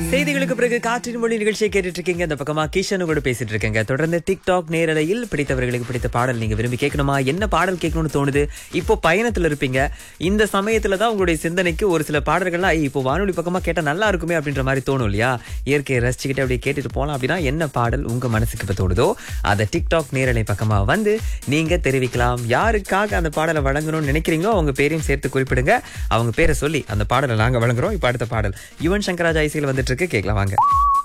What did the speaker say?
செய்திகளுக்கு பிறகு காற்றின் மொழி நிகழ்ச்சியை கேட்டுட்டு இருக்கீங்க இந்த பக்கமா கிஷனு கூட பேசிட்டு இருக்கீங்க தொடர்ந்து டிக்டாக் நேரலையில் பிடித்தவர்களுக்கு பிடித்த பாடல் நீங்க விரும்பி கேட்கணுமா என்ன பாடல் கேட்கணும்னு தோணுது இப்போ பயணத்துல இருப்பீங்க இந்த சமயத்துல தான் உங்களுடைய சிந்தனைக்கு ஒரு சில பாடல்கள்லாம் "ஐய், இப்போ வானொலி பக்கமா கேட்டா நல்லா இருக்குமே அப்படின்ற மாதிரி தோணும் இல்லையா இயற்கையை ரசிச்சுக்கிட்டு அப்படியே கேட்டுட்டு போலாம் அப்படின்னா என்ன பாடல் உங்க மனசுக்கு இப்ப தோணுதோ அதை டிக்டாக் நேரலை பக்கமா வந்து நீங்க தெரிவிக்கலாம் யாருக்காக அந்த பாடலை வழங்கணும்னு நினைக்கிறீங்களோ அவங்க பேரையும் சேர்த்து குறிப்பிடுங்க அவங்க பேரை சொல்லி அந்த பாடலை நாங்க வழங்குறோம் இப்ப அடுத்த பாடல் யுவன் சங்கராஜா இசையில் வந்துட்டு இருக்கு கேட்கலாம் வாங்க